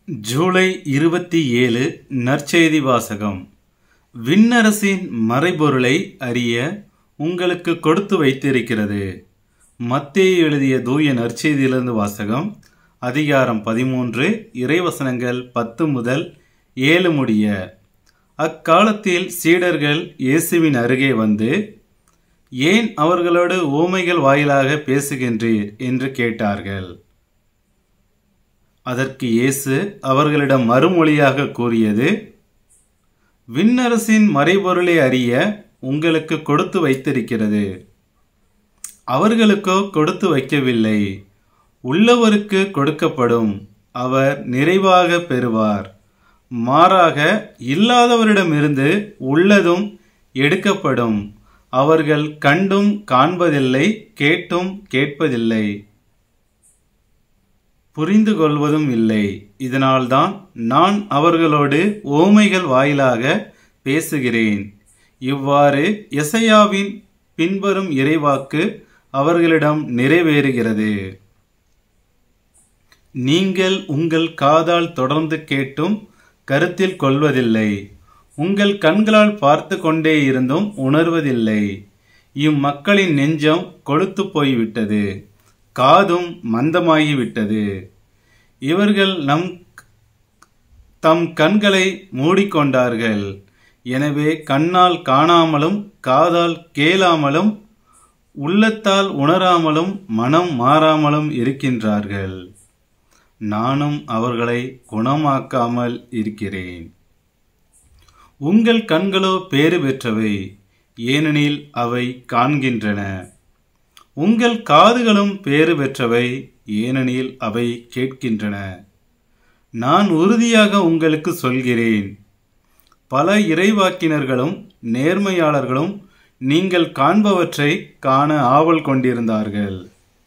ஜூலை இருபத்தி ஏழு நற்செய்தி வாசகம் விண்ணரசின் மறைபொருளை அறிய உங்களுக்கு கொடுத்து வைத்திருக்கிறது மத்தேயு எழுதிய தூய நற்செய்தியிலிருந்து வாசகம் அதிகாரம் பதிமூன்று இறைவசனங்கள் பத்து முதல் ஏழு முடிய அக்காலத்தில் சீடர்கள் இயேசுவின் அருகே வந்து ஏன் அவர்களோடு ஊமைகள் வாயிலாக பேசுகின்றீர் என்று கேட்டார்கள் அதற்கு இயேசு அவர்களிடம் மறுமொழியாக கூறியது விண்ணரசின் மறைபொருளை அறிய உங்களுக்கு கொடுத்து வைத்திருக்கிறது அவர்களுக்கோ கொடுத்து வைக்கவில்லை உள்ளவருக்கு கொடுக்கப்படும் அவர் நிறைவாக பெறுவார் மாறாக இல்லாதவரிடமிருந்து உள்ளதும் எடுக்கப்படும் அவர்கள் கண்டும் காண்பதில்லை கேட்டும் கேட்பதில்லை புரிந்து கொள்வதும் இல்லை இதனால்தான் நான் அவர்களோடு ஓமைகள் வாயிலாக பேசுகிறேன் இவ்வாறு எசையாவின் பின்வரும் இறைவாக்கு அவர்களிடம் நிறைவேறுகிறது நீங்கள் உங்கள் காதால் தொடர்ந்து கேட்டும் கருத்தில் கொள்வதில்லை உங்கள் கண்களால் பார்த்து கொண்டே இருந்தும் உணர்வதில்லை இம்மக்களின் நெஞ்சம் கொழுத்து போய்விட்டது காதும் மந்தமாகிவிட்டது இவர்கள் நம் தம் கண்களை மூடிக்கொண்டார்கள் எனவே கண்ணால் காணாமலும் காதால் கேளாமலும் உள்ளத்தால் உணராமலும் மனம் மாறாமலும் இருக்கின்றார்கள் நானும் அவர்களை குணமாக்காமல் இருக்கிறேன் உங்கள் கண்களோ பேறு பெற்றவை ஏனெனில் அவை காண்கின்றன உங்கள் காதுகளும் பேறு பெற்றவை ஏனெனில் அவை கேட்கின்றன நான் உறுதியாக உங்களுக்கு சொல்கிறேன் பல இறைவாக்கினர்களும் நேர்மையாளர்களும் நீங்கள் காண்பவற்றை காண ஆவல் கொண்டிருந்தார்கள்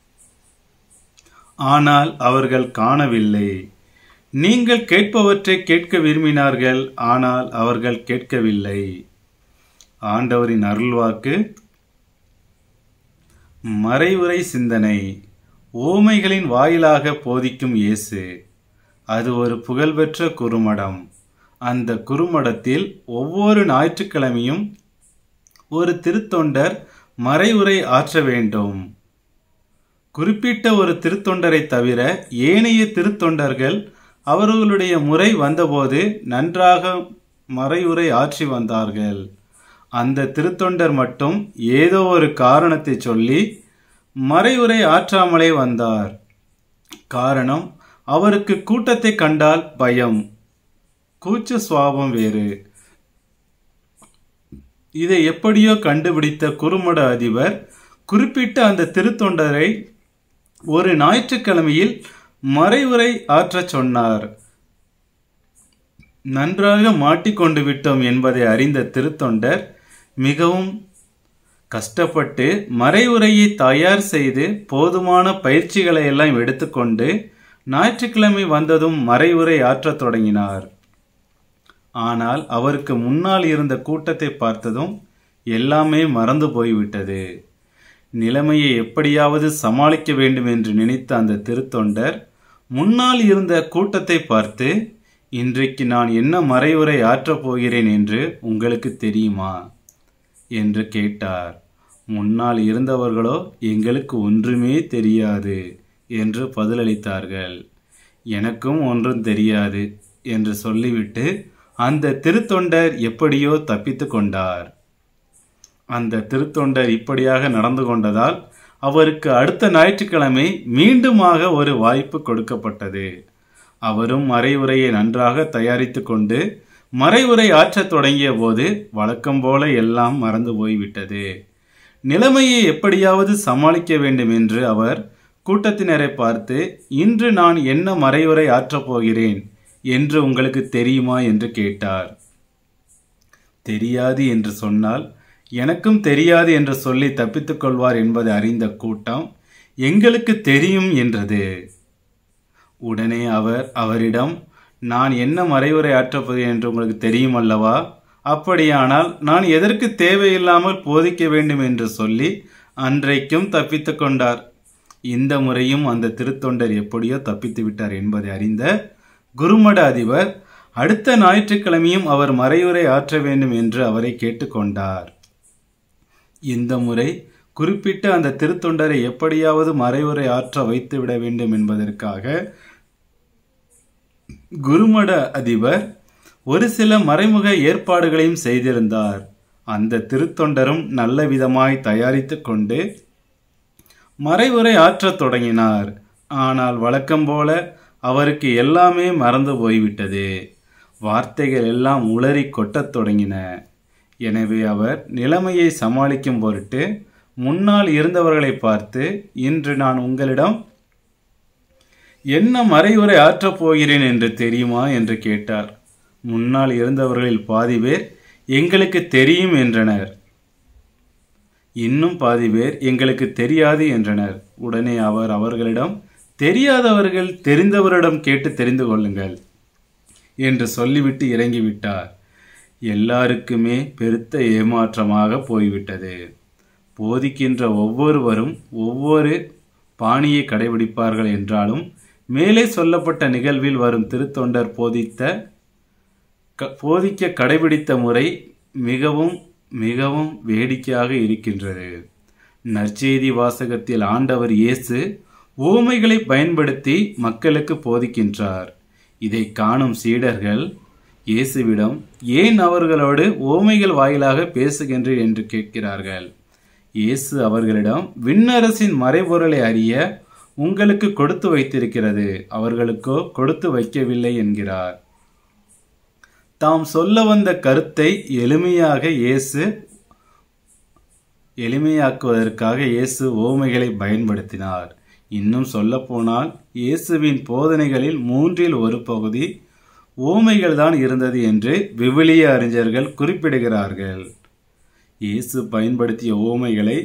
ஆனால் அவர்கள் காணவில்லை நீங்கள் கேட்பவற்றை கேட்க விரும்பினார்கள் ஆனால் அவர்கள் கேட்கவில்லை ஆண்டவரின் அருள்வாக்கு மறைவுரை சிந்தனை ஓமைகளின் வாயிலாக போதிக்கும் இயேசு அது ஒரு புகழ்பெற்ற குறுமடம் அந்த குறுமடத்தில் ஒவ்வொரு ஞாயிற்றுக்கிழமையும் ஒரு திருத்தொண்டர் மறைவுரை ஆற்ற வேண்டும் குறிப்பிட்ட ஒரு திருத்தொண்டரை தவிர ஏனைய திருத்தொண்டர்கள் அவர்களுடைய முறை வந்தபோது நன்றாக மறைவுரை ஆற்றி வந்தார்கள் அந்த திருத்தொண்டர் மட்டும் ஏதோ ஒரு காரணத்தை சொல்லி மறைவுரை ஆற்றாமலே வந்தார் காரணம் அவருக்கு கூட்டத்தை கண்டால் பயம் கூச்ச சுவாபம் வேறு இதை எப்படியோ கண்டுபிடித்த குறுமட அதிபர் குறிப்பிட்ட அந்த திருத்தொண்டரை ஒரு ஞாயிற்றுக்கிழமையில் மறைவுரை ஆற்றச் சொன்னார் நன்றாக மாட்டிக்கொண்டு விட்டோம் என்பதை அறிந்த திருத்தொண்டர் மிகவும் கஷ்டப்பட்டு மறைவுரையை தயார் செய்து போதுமான பயிற்சிகளை எல்லாம் எடுத்துக்கொண்டு ஞாயிற்றுக்கிழமை வந்ததும் மறைவுரை ஆற்றத் தொடங்கினார் ஆனால் அவருக்கு முன்னால் இருந்த கூட்டத்தை பார்த்ததும் எல்லாமே மறந்து போய்விட்டது நிலைமையை எப்படியாவது சமாளிக்க வேண்டும் என்று நினைத்த அந்த திருத்தொண்டர் முன்னால் இருந்த கூட்டத்தை பார்த்து இன்றைக்கு நான் என்ன மறைவுரை ஆற்றப் போகிறேன் என்று உங்களுக்கு தெரியுமா என்று கேட்டார் முன்னால் இருந்தவர்களோ எங்களுக்கு ஒன்றுமே தெரியாது என்று பதிலளித்தார்கள் எனக்கும் ஒன்றும் தெரியாது என்று சொல்லிவிட்டு அந்த திருத்தொண்டர் எப்படியோ தப்பித்து கொண்டார் அந்த திருத்தொண்டர் இப்படியாக நடந்து கொண்டதால் அவருக்கு அடுத்த ஞாயிற்றுக்கிழமை மீண்டுமாக ஒரு வாய்ப்பு கொடுக்கப்பட்டது அவரும் மறைவுரையை நன்றாக தயாரித்து கொண்டு மறைவுரை ஆற்றத் தொடங்கிய போது வழக்கம் போல எல்லாம் மறந்து போய்விட்டது நிலைமையை எப்படியாவது சமாளிக்க வேண்டும் என்று அவர் கூட்டத்தினரை பார்த்து இன்று நான் என்ன மறைவுரை ஆற்றப் போகிறேன் என்று உங்களுக்கு தெரியுமா என்று கேட்டார் தெரியாது என்று சொன்னால் எனக்கும் தெரியாது என்று சொல்லி தப்பித்துக் கொள்வார் என்பதை அறிந்த கூட்டம் எங்களுக்கு தெரியும் என்றது உடனே அவர் அவரிடம் நான் என்ன மறைவுரை ஆற்றப்பது என்று உங்களுக்கு தெரியும் அல்லவா அப்படியானால் நான் எதற்கு தேவையில்லாமல் போதிக்க வேண்டும் என்று சொல்லி அன்றைக்கும் தப்பித்துக் கொண்டார் இந்த முறையும் அந்த திருத்தொண்டர் எப்படியோ தப்பித்து விட்டார் என்பதை அறிந்த குருமட அதிபர் அடுத்த ஞாயிற்றுக்கிழமையும் அவர் மறையுரை ஆற்ற வேண்டும் என்று அவரை கேட்டுக்கொண்டார் இந்த முறை குறிப்பிட்ட அந்த திருத்தொண்டரை எப்படியாவது மறைவுரை ஆற்ற வைத்து விட வேண்டும் என்பதற்காக குருமட அதிபர் ஒரு சில மறைமுக ஏற்பாடுகளையும் செய்திருந்தார் அந்த திருத்தொண்டரும் நல்ல விதமாய் தயாரித்துக் கொண்டு மறைவுரை ஆற்றத் தொடங்கினார் ஆனால் வழக்கம் போல அவருக்கு எல்லாமே மறந்து போய்விட்டது வார்த்தைகள் எல்லாம் உளறி கொட்டத் தொடங்கின எனவே அவர் நிலைமையை சமாளிக்கும் பொருட்டு முன்னால் இருந்தவர்களை பார்த்து இன்று நான் உங்களிடம் என்ன மறைவுரை ஆற்றப் போகிறேன் என்று தெரியுமா என்று கேட்டார் முன்னால் இருந்தவர்களில் பாதி பேர் எங்களுக்கு தெரியும் என்றனர் இன்னும் பாதி பேர் எங்களுக்கு தெரியாது என்றனர் உடனே அவர் அவர்களிடம் தெரியாதவர்கள் தெரிந்தவரிடம் கேட்டு தெரிந்து கொள்ளுங்கள் என்று சொல்லிவிட்டு இறங்கிவிட்டார் எல்லாருக்குமே பெருத்த ஏமாற்றமாக போய்விட்டது போதிக்கின்ற ஒவ்வொருவரும் ஒவ்வொரு பாணியை கடைபிடிப்பார்கள் என்றாலும் மேலே சொல்லப்பட்ட நிகழ்வில் வரும் திருத்தொண்டர் போதித்த க- போதிக்க கடைபிடித்த முறை மிகவும் மிகவும் வேடிக்கையாக இருக்கின்றது நற்செய்தி வாசகத்தில் ஆண்டவர் இயேசு ஓமைகளை பயன்படுத்தி மக்களுக்கு போதிக்கின்றார் இதை காணும் சீடர்கள் இயேசுவிடம் ஏன் அவர்களோடு ஓமைகள் வாயிலாக பேசுகின்றீர் என்று கேட்கிறார்கள் இயேசு அவர்களிடம் விண்ணரசின் மறைபொருளை அறிய உங்களுக்கு கொடுத்து வைத்திருக்கிறது அவர்களுக்கோ கொடுத்து வைக்கவில்லை என்கிறார் தாம் சொல்ல வந்த கருத்தை எளிமையாக இயேசு எளிமையாக்குவதற்காக இயேசு ஓமைகளை பயன்படுத்தினார் இன்னும் சொல்லப்போனால் இயேசுவின் போதனைகளில் மூன்றில் ஒரு பகுதி ஓமைகள் தான் இருந்தது என்று விவிலிய அறிஞர்கள் குறிப்பிடுகிறார்கள் இயேசு பயன்படுத்திய ஓமைகளை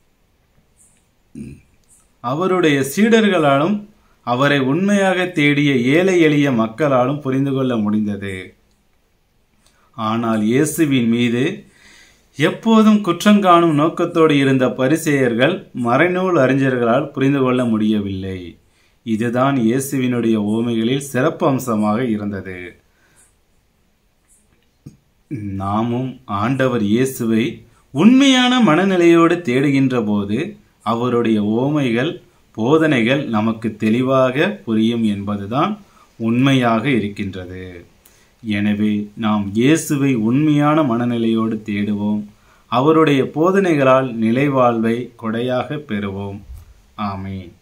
அவருடைய சீடர்களாலும் அவரை உண்மையாக தேடிய ஏழை எளிய மக்களாலும் புரிந்து கொள்ள முடிந்தது ஆனால் இயேசுவின் மீது எப்போதும் குற்றங்காணும் நோக்கத்தோடு இருந்த பரிசேயர்கள் மறைநூல் அறிஞர்களால் புரிந்து கொள்ள முடியவில்லை இதுதான் இயேசுவினுடைய ஓமைகளில் சிறப்பு அம்சமாக இருந்தது நாமும் ஆண்டவர் இயேசுவை உண்மையான மனநிலையோடு தேடுகின்ற போது அவருடைய ஓமைகள் போதனைகள் நமக்கு தெளிவாக புரியும் என்பதுதான் உண்மையாக இருக்கின்றது எனவே நாம் இயேசுவை உண்மையான மனநிலையோடு தேடுவோம் அவருடைய போதனைகளால் நிலைவாழ்வை கொடையாக பெறுவோம் ஆமென்